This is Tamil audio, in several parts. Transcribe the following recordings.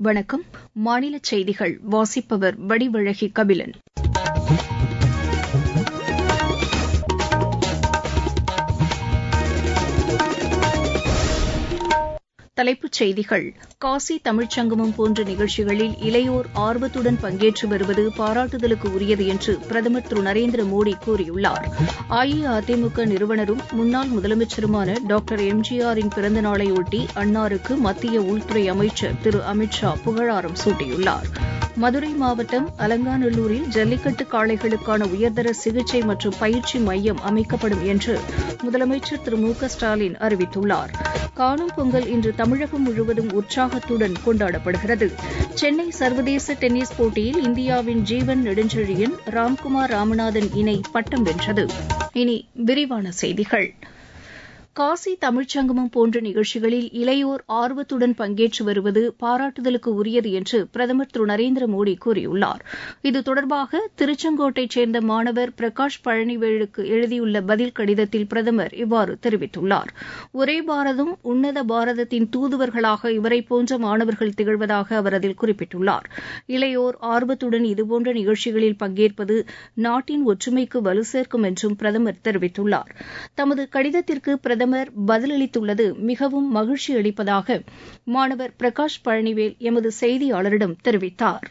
வணக்கம் மாநில செய்திகள் வாசிப்பவர் வடிவழகி கபிலன் தலைப்புச் செய்திகள் காசி தமிழ்ச் சங்கமம் போன்ற நிகழ்ச்சிகளில் இளையோர் ஆர்வத்துடன் பங்கேற்று வருவது பாராட்டுதலுக்கு உரியது என்று பிரதமர் திரு நரேந்திர மோடி கூறியுள்ளார் அஇஅதிமுக நிறுவனரும் முன்னாள் முதலமைச்சருமான டாக்டர் எம்ஜிஆரின் பிறந்த நாளையொட்டி அன்னாருக்கு மத்திய உள்துறை அமைச்சர் திரு அமித் ஷா புகழாரம் சூட்டியுள்ளார் மதுரை மாவட்டம் அலங்காநல்லூரில் ஜல்லிக்கட்டு காளைகளுக்கான உயர்தர சிகிச்சை மற்றும் பயிற்சி மையம் அமைக்கப்படும் என்று முதலமைச்சர் திரு மு க ஸ்டாலின் அறிவித்துள்ளார் காணும் பொங்கல் இன்று தமிழகம் முழுவதும் உற்சாகத்துடன் கொண்டாடப்படுகிறது சென்னை சர்வதேச டென்னிஸ் போட்டியில் இந்தியாவின் ஜீவன் நெடுஞ்செழியன் ராம்குமார் ராமநாதன் இணை பட்டம் வென்றது இனி விரிவான செய்திகள் காசி தமிழ்ச்சங்கமம் போன்ற நிகழ்ச்சிகளில் இளையோர் ஆர்வத்துடன் பங்கேற்று வருவது பாராட்டுதலுக்கு உரியது என்று பிரதமர் திரு நரேந்திர மோடி கூறியுள்ளார் இது தொடர்பாக திருச்செங்கோட்டைச் சேர்ந்த மாணவர் பிரகாஷ் பழனிவேலுக்கு எழுதியுள்ள பதில் கடிதத்தில் பிரதமர் இவ்வாறு தெரிவித்துள்ளார் ஒரே பாரதம் உன்னத பாரதத்தின் தூதுவர்களாக இவரை போன்ற மாணவர்கள் திகழ்வதாக அவர் அதில் குறிப்பிட்டுள்ளார் இளையோர் ஆர்வத்துடன் இதுபோன்ற நிகழ்ச்சிகளில் பங்கேற்பது நாட்டின் ஒற்றுமைக்கு வலு சேர்க்கும் என்றும் பிரதமர் தெரிவித்துள்ளார் தமது கடிதத்திற்கு பிரதமர் பிரதமர் பதிலளித்துள்ளது மிகவும் மகிழ்ச்சி அளிப்பதாக மாணவர் பிரகாஷ் பழனிவேல் எமது செய்தியாளரிடம் தெரிவித்தார்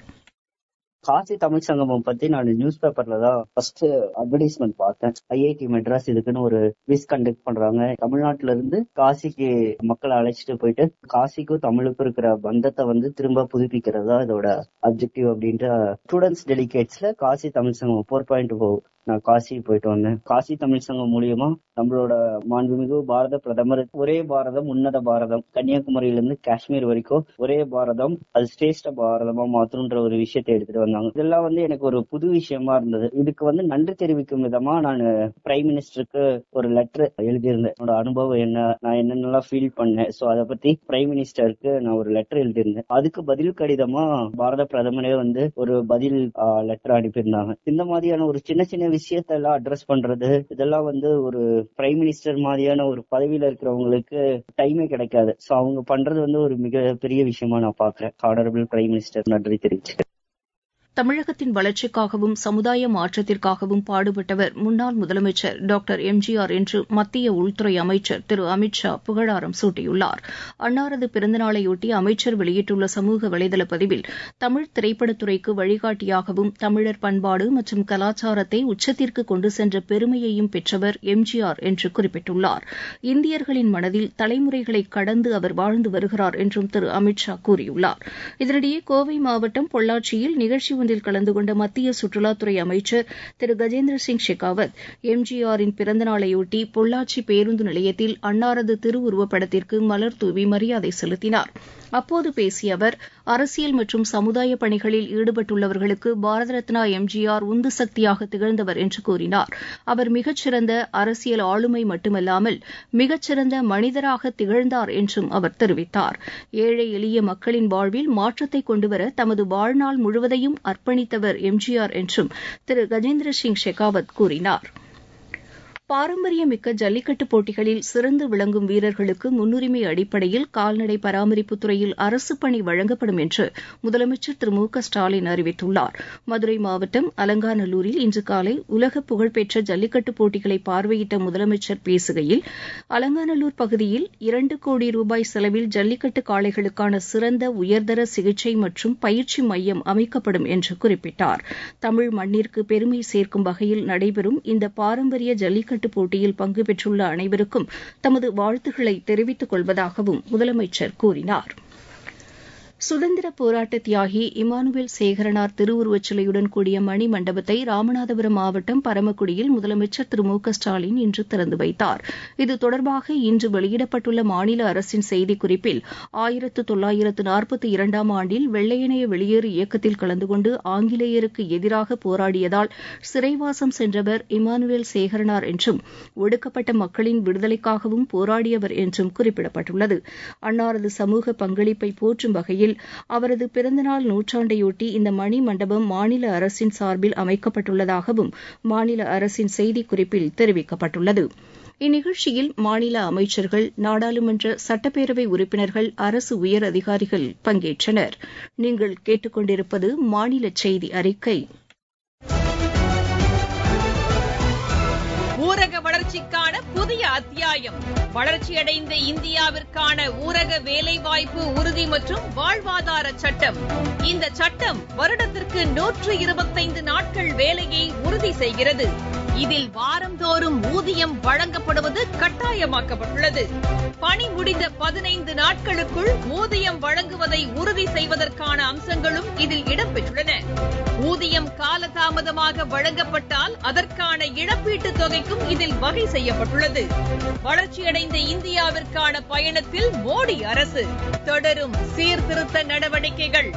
காசி தமிழ் சங்கமம் பத்தி நான் நியூஸ் பேப்பர்ல தான் ஃபர்ஸ்ட் அட்வர்டைஸ்மெண்ட் பார்த்தேன் ஐஐடி மெட்ராஸ் இதுக்குன்னு ஒரு குவிஸ் கண்டக்ட் பண்றாங்க தமிழ்நாட்டுல இருந்து காசிக்கு மக்களை அழைச்சிட்டு போயிட்டு காசிக்கும் தமிழுக்கும் இருக்கிற பந்தத்தை வந்து திரும்ப புதுப்பிக்கிறதா இதோட அப்ஜெக்டிவ் அப்படின்ற ஸ்டூடெண்ட்ஸ் டெலிகேட்ஸ்ல காசி தமிழ் சங்கம் ஃபோர் பாயிண்ட் நான் காசி போயிட்டு வந்தேன் காசி தமிழ் சங்கம் மூலியமா நம்மளோட மாண்புமிகு பாரத பிரதமர் ஒரே பாரதம் உன்னத பாரதம் கன்னியாகுமரியில இருந்து காஷ்மீர் வரைக்கும் ஒரே பாரதம் அது சிரேஷ்ட பாரதமா மாத்தணுன்ற ஒரு விஷயத்தை எடுத்துட்டு வந்தாங்க இதெல்லாம் வந்து எனக்கு ஒரு புது விஷயமா இருந்தது இதுக்கு வந்து நன்றி தெரிவிக்கும் விதமா நான் பிரைம் மினிஸ்டருக்கு ஒரு லெட்டர் எழுதியிருந்தேன் என்னோட அனுபவம் என்ன நான் என்னென்னலாம் ஃபீல் பண்ணேன் சோ அதை பத்தி பிரைம் மினிஸ்டருக்கு நான் ஒரு லெட்டர் எழுதியிருந்தேன் அதுக்கு பதில் கடிதமா பாரத பிரதமரே வந்து ஒரு பதில் லெட்டர் அனுப்பியிருந்தாங்க இந்த மாதிரியான ஒரு சின்ன சின்ன விஷயத்த எல்லாம் அட்ரஸ் பண்றது இதெல்லாம் வந்து ஒரு பிரைம் மினிஸ்டர் மாதிரியான ஒரு பதவியில இருக்கிறவங்களுக்கு டைமே கிடைக்காது சோ அவங்க பண்றது வந்து ஒரு மிக பெரிய விஷயமா நான் பாக்குறேன் ஆனரபிள் பிரைம் மினிஸ்டர் நன்றி தெரிவிச்சு தமிழகத்தின் வளர்ச்சிக்காகவும் சமுதாய மாற்றத்திற்காகவும் பாடுபட்டவர் முன்னாள் முதலமைச்சர் டாக்டர் எம்ஜிஆர் என்று மத்திய உள்துறை அமைச்சர் திரு அமித் ஷா புகழாரம் சூட்டியுள்ளார் அன்னாரது பிறந்தநாளையொட்டி அமைச்சர் வெளியிட்டுள்ள சமூக வலைதள பதிவில் தமிழ் திரைப்படத்துறைக்கு வழிகாட்டியாகவும் தமிழர் பண்பாடு மற்றும் கலாச்சாரத்தை உச்சத்திற்கு கொண்டு சென்ற பெருமையையும் பெற்றவர் எம்ஜிஆர் என்று குறிப்பிட்டுள்ளார் இந்தியர்களின் மனதில் தலைமுறைகளை கடந்து அவர் வாழ்ந்து வருகிறார் என்றும் திரு அமித் ஷா கூறியுள்ளார் இதனிடையே கோவை மாவட்டம் பொள்ளாச்சியில் நிகழ்ச்சி ஒன்றில் கலந்து கொண்ட மத்திய சுற்றுலாத்துறை அமைச்சர் திரு கஜேந்திர சிங் ஷெகாவத் எம்ஜிஆரின் பிறந்த நாளையொட்டி பொள்ளாச்சி பேருந்து நிலையத்தில் அன்னாரது திருவுருவப் படத்திற்கு மலர் தூவி மரியாதை செலுத்தினார் அப்போது பேசிய அவர் அரசியல் மற்றும் சமுதாய பணிகளில் ஈடுபட்டுள்ளவர்களுக்கு பாரத ரத்னா எம்ஜிஆர் உந்து சக்தியாக திகழ்ந்தவர் என்று கூறினார் அவர் மிகச்சிறந்த அரசியல் ஆளுமை மட்டுமல்லாமல் மிகச்சிறந்த மனிதராக திகழ்ந்தார் என்றும் அவர் தெரிவித்தார் ஏழை எளிய மக்களின் வாழ்வில் மாற்றத்தை கொண்டுவர தமது வாழ்நாள் முழுவதையும் அர்ப்பணித்தவர் எம்ஜிஆர் என்றும் திரு கஜேந்திர சிங் ஷெகாவத் கூறினார் பாரம்பரியமிக்க ஜல்லிக்கட்டு போட்டிகளில் சிறந்து விளங்கும் வீரர்களுக்கு முன்னுரிமை அடிப்படையில் கால்நடை பராமரிப்புத் துறையில் அரசு பணி வழங்கப்படும் என்று முதலமைச்சர் திரு மு க ஸ்டாலின் அறிவித்துள்ளார் மதுரை மாவட்டம் அலங்காநல்லூரில் இன்று காலை உலக புகழ்பெற்ற ஜல்லிக்கட்டு போட்டிகளை பார்வையிட்ட முதலமைச்சர் பேசுகையில் அலங்காநல்லூர் பகுதியில் இரண்டு கோடி ரூபாய் செலவில் ஜல்லிக்கட்டு காளைகளுக்கான சிறந்த உயர்தர சிகிச்சை மற்றும் பயிற்சி மையம் அமைக்கப்படும் என்று குறிப்பிட்டார் தமிழ் மண்ணிற்கு பெருமை சேர்க்கும் வகையில் நடைபெறும் இந்த பாரம்பரிய ஜல்லிக்கட்டு விளையாட்டுப் போட்டியில் பங்கு பெற்றுள்ள அனைவருக்கும் தமது வாழ்த்துக்களை தெரிவித்துக் கொள்வதாகவும் முதலமைச்சர் கூறினார் சுதந்திர போராட்ட தியாகி இமானுவேல் சேகரனார் திருவுருவச் சிலையுடன் கூடிய மணி மண்டபத்தை ராமநாதபுரம் மாவட்டம் பரமக்குடியில் முதலமைச்சர் திரு மு க ஸ்டாலின் இன்று திறந்து வைத்தார் இது தொடர்பாக இன்று வெளியிடப்பட்டுள்ள மாநில அரசின் செய்திக்குறிப்பில் ஆயிரத்து தொள்ளாயிரத்து நாற்பத்தி இரண்டாம் ஆண்டில் வெள்ளையனைய வெளியேறு இயக்கத்தில் கலந்து கொண்டு ஆங்கிலேயருக்கு எதிராக போராடியதால் சிறைவாசம் சென்றவர் இமானுவேல் சேகரனார் என்றும் ஒடுக்கப்பட்ட மக்களின் விடுதலைக்காகவும் போராடியவர் என்றும் குறிப்பிடப்பட்டுள்ளது அன்னாரது சமூக பங்களிப்பை போற்றும் வகையில் அவரது பிறந்தநாள் நூற்றாண்டையொட்டி இந்த மணி மண்டபம் மாநில அரசின் சார்பில் அமைக்கப்பட்டுள்ளதாகவும் மாநில அரசின் செய்திக்குறிப்பில் தெரிவிக்கப்பட்டுள்ளது இந்நிகழ்ச்சியில் மாநில அமைச்சர்கள் நாடாளுமன்ற சட்டப்பேரவை உறுப்பினர்கள் அரசு உயர் அதிகாரிகள் பங்கேற்றனர் நீங்கள் கேட்டுக்கொண்டிருப்பது மாநில செய்தி அறிக்கை ஊரக வளர்ச்சிக்கான புதிய அத்தியாயம் வளர்ச்சியடைந்த இந்தியாவிற்கான ஊரக வேலைவாய்ப்பு உறுதி மற்றும் வாழ்வாதார சட்டம் இந்த சட்டம் வருடத்திற்கு நூற்று இருபத்தைந்து நாட்கள் வேலையை உறுதி செய்கிறது இதில் வாரந்தோறும் ஊதியம் வழங்கப்படுவது கட்டாயமாக்கப்பட்டுள்ளது பணி முடிந்த பதினைந்து நாட்களுக்குள் ஊதியம் வழங்குவதை உறுதி செய்வதற்கான அம்சங்களும் இதில் இடம்பெற்றுள்ளன ஊதியம் காலதாமதமாக வழங்கப்பட்டால் அதற்கான இழப்பீட்டுத் தொகைக்கும் இதில் வகை செய்யப்பட்டுள்ளது வளர்ச்சியடைந்த இந்தியாவிற்கான பயணத்தில் மோடி அரசு தொடரும் சீர்திருத்த நடவடிக்கைகள்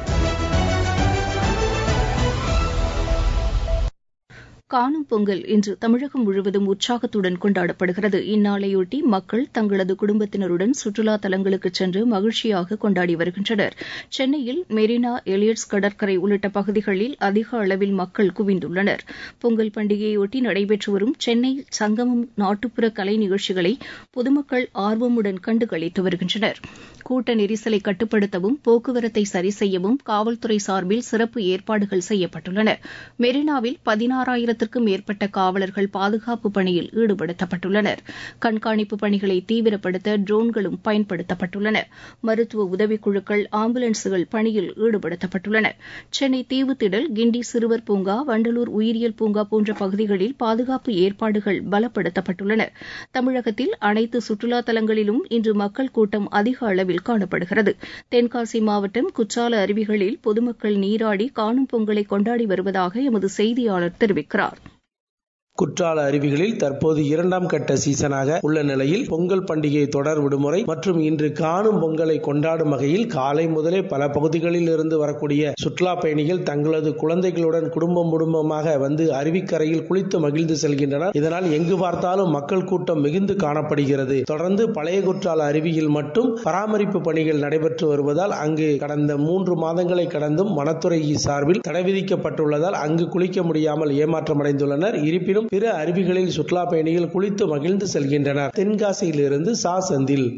காணும் பொங்கல் இன்று தமிழகம் முழுவதும் உற்சாகத்துடன் கொண்டாடப்படுகிறது இந்நாளையொட்டி மக்கள் தங்களது குடும்பத்தினருடன் சுற்றுலா தலங்களுக்கு சென்று மகிழ்ச்சியாக கொண்டாடி வருகின்றனர் சென்னையில் மெரினா எலியட்ஸ் கடற்கரை உள்ளிட்ட பகுதிகளில் அதிக அளவில் மக்கள் குவிந்துள்ளனர் பொங்கல் பண்டிகையொட்டி நடைபெற்று வரும் சென்னை சங்கமம் நாட்டுப்புற கலை நிகழ்ச்சிகளை பொதுமக்கள் ஆர்வமுடன் கண்டுகளித்து வருகின்றனர் கூட்ட நெரிசலை கட்டுப்படுத்தவும் போக்குவரத்தை சரி செய்யவும் காவல்துறை சார்பில் சிறப்பு ஏற்பாடுகள் செய்யப்பட்டுள்ளன மெரினாவில் பதினாறாயிரம் ஆயிரத்திற்கும் மேற்பட்ட காவலர்கள் பாதுகாப்பு பணியில் ஈடுபடுத்தப்பட்டுள்ளனர் கண்காணிப்பு பணிகளை தீவிரப்படுத்த ட்ரோன்களும் பயன்படுத்தப்பட்டுள்ளன மருத்துவ உதவிக்குழுக்கள் ஆம்புலன்ஸுகள் பணியில் ஈடுபடுத்தப்பட்டுள்ளன சென்னை தீவுத்திடல் கிண்டி சிறுவர் பூங்கா வண்டலூர் உயிரியல் பூங்கா போன்ற பகுதிகளில் பாதுகாப்பு ஏற்பாடுகள் பலப்படுத்தப்பட்டுள்ளன தமிழகத்தில் அனைத்து சுற்றுலா தலங்களிலும் இன்று மக்கள் கூட்டம் அதிக அளவில் காணப்படுகிறது தென்காசி மாவட்டம் குற்றால அருவிகளில் பொதுமக்கள் நீராடி காணும் பொங்கலை கொண்டாடி வருவதாக எமது செய்தியாளர் தெரிவிக்கிறார் குற்றால அருவிகளில் தற்போது இரண்டாம் கட்ட சீசனாக உள்ள நிலையில் பொங்கல் பண்டிகை தொடர் விடுமுறை மற்றும் இன்று காணும் பொங்கலை கொண்டாடும் வகையில் காலை முதலே பல பகுதிகளில் இருந்து வரக்கூடிய சுற்றுலா பயணிகள் தங்களது குழந்தைகளுடன் குடும்பம் குடும்பமாக வந்து அருவிக்கரையில் குளித்து மகிழ்ந்து செல்கின்றனர் இதனால் எங்கு பார்த்தாலும் மக்கள் கூட்டம் மிகுந்து காணப்படுகிறது தொடர்ந்து பழைய குற்றால அருவியில் மட்டும் பராமரிப்பு பணிகள் நடைபெற்று வருவதால் அங்கு கடந்த மூன்று மாதங்களை கடந்தும் வனத்துறை சார்பில் தடை விதிக்கப்பட்டுள்ளதால் அங்கு குளிக்க முடியாமல் ஏமாற்றமடைந்துள்ளனர் இருப்பினும் பிற அருவிகளில் சுற்றுலா பயணிகள் குளித்து மகிழ்ந்து செல்கின்றனர் தென்காசியிலிருந்து சா செந்தில்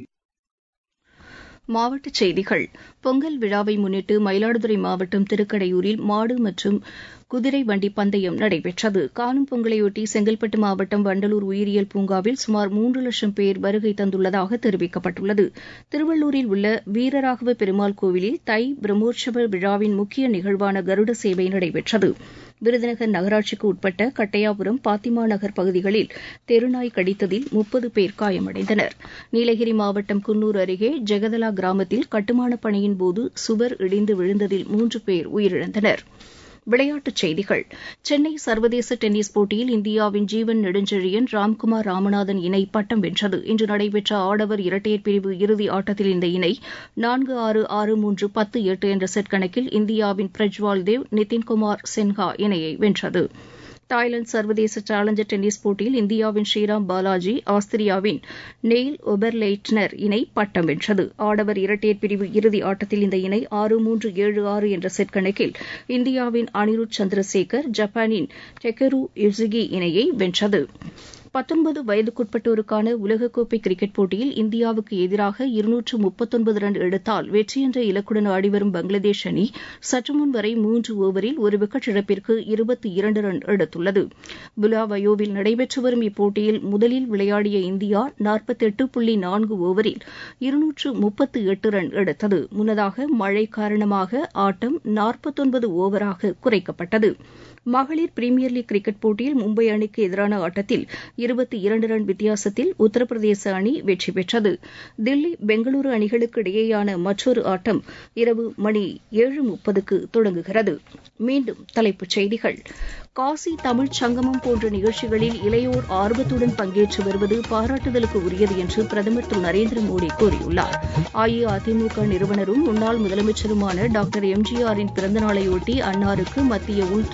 மாவட்டச் செய்திகள் பொங்கல் விழாவை முன்னிட்டு மயிலாடுதுறை மாவட்டம் திருக்கடையூரில் மாடு மற்றும் குதிரை வண்டி பந்தயம் நடைபெற்றது காணும் பொங்கலையொட்டி செங்கல்பட்டு மாவட்டம் வண்டலூர் உயிரியல் பூங்காவில் சுமார் மூன்று லட்சம் பேர் வருகை தந்துள்ளதாக தெரிவிக்கப்பட்டுள்ளது திருவள்ளூரில் உள்ள வீரராகவ பெருமாள் கோவிலில் தை பிரம்மோற்சவ விழாவின் முக்கிய நிகழ்வான கருட சேவை நடைபெற்றது விருதுநகர் நகராட்சிக்கு உட்பட்ட கட்டையாபுரம் பாத்திமா நகர் பகுதிகளில் தெருநாய் கடித்ததில் முப்பது பேர் காயமடைந்தனர் நீலகிரி மாவட்டம் குன்னூர் அருகே ஜெகதலா கிராமத்தில் கட்டுமானப் பணியின் போது சுவர் இடிந்து விழுந்ததில் மூன்று பேர் உயிரிழந்தனர் விளையாட்டுச் செய்திகள் சென்னை சர்வதேச டென்னிஸ் போட்டியில் இந்தியாவின் ஜீவன் நெடுஞ்செழியன் ராம்குமார் ராமநாதன் இணை பட்டம் வென்றது இன்று நடைபெற்ற ஆடவர் இரட்டையர் பிரிவு இறுதி ஆட்டத்தில் இந்த இணை நான்கு ஆறு ஆறு மூன்று பத்து எட்டு என்ற செட் கணக்கில் இந்தியாவின் பிரஜ்வால் தேவ் நிதின்குமார் சென்ஹா இணையை வென்றது தாய்லாந்து சர்வதேச சேலஞ்சர் டென்னிஸ் போட்டியில் இந்தியாவின் ஸ்ரீராம் பாலாஜி ஆஸ்திரியாவின் நெயில் ஒபர்லெய்ட்னர் இணை பட்டம் வென்றது ஆடவர் இரட்டையர் பிரிவு இறுதி ஆட்டத்தில் இந்த இணை ஆறு மூன்று ஏழு ஆறு என்ற செட் கணக்கில் இந்தியாவின் அனிருத் சந்திரசேகர் ஜப்பானின் டெக்கரு யுசுகி இணையை வென்றது பத்தொன்பது வயதுக்குட்பட்டோருக்கான உலகக்கோப்பை கிரிக்கெட் போட்டியில் இந்தியாவுக்கு எதிராக இருநூற்று முப்பத்தொன்பது ரன் எடுத்தால் வெற்றி என்ற இலக்குடன் ஆடிவரும் பங்களாதேஷ் அணி சற்றுமுன் வரை மூன்று ஓவரில் ஒரு விக்கெட் இழப்பிற்கு இருபத்தி இரண்டு ரன் எடுத்துள்ளது புலாவயோவில் நடைபெற்று வரும் இப்போட்டியில் முதலில் விளையாடிய இந்தியா நாற்பத்தெட்டு புள்ளி நான்கு ஓவரில் இருநூற்று முப்பத்து எட்டு ரன் எடுத்தது முன்னதாக மழை காரணமாக ஆட்டம் நாற்பத்தொன்பது ஓவராக குறைக்கப்பட்டது மகளிர் பிரீமியர் லீக் கிரிக்கெட் போட்டியில் மும்பை அணிக்கு எதிரான ஆட்டத்தில் இருபத்தி இரண்டு ரன் வித்தியாசத்தில் உத்தரப்பிரதேச அணி வெற்றி பெற்றது தில்லி பெங்களூரு அணிகளுக்கு இடையேயான மற்றொரு ஆட்டம் இரவு மணி ஏழு முப்பதுக்கு தொடங்குகிறது மீண்டும் தலைப்புச் செய்திகள் காசி தமிழ்ச் சங்கமம் போன்ற நிகழ்ச்சிகளில் இளையோர் ஆர்வத்துடன் பங்கேற்று வருவது பாராட்டுதலுக்கு உரியது என்று பிரதமர் திரு நரேந்திர மோடி கூறியுள்ளார் அஇஅதிமுக நிறுவனரும் முன்னாள் முதலமைச்சருமான டாக்டர் எம்ஜிஆரின் பிறந்தநாளையொட்டி அன்னாருக்கு மத்திய உள்துறை அமைச்சர்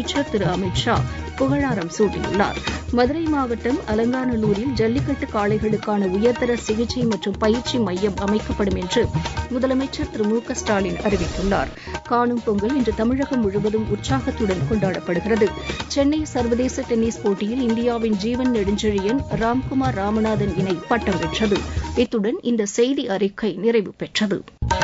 அமைச்சர் திரு அமித் ஷா புகழாரம் சூட்டியுள்ளார் மதுரை மாவட்டம் அலங்காநல்லூரில் ஜல்லிக்கட்டு காளைகளுக்கான உயர்தர சிகிச்சை மற்றும் பயிற்சி மையம் அமைக்கப்படும் என்று முதலமைச்சர் திரு மு க ஸ்டாலின் அறிவித்துள்ளார் காணும் பொங்கல் இன்று தமிழகம் முழுவதும் உற்சாகத்துடன் கொண்டாடப்படுகிறது சென்னை சர்வதேச டென்னிஸ் போட்டியில் இந்தியாவின் ஜீவன் நெடுஞ்செழியன் ராம்குமார் ராமநாதன் இணை பட்டம் வென்றது இத்துடன் இந்த செய்தி அறிக்கை நிறைவு பெற்றது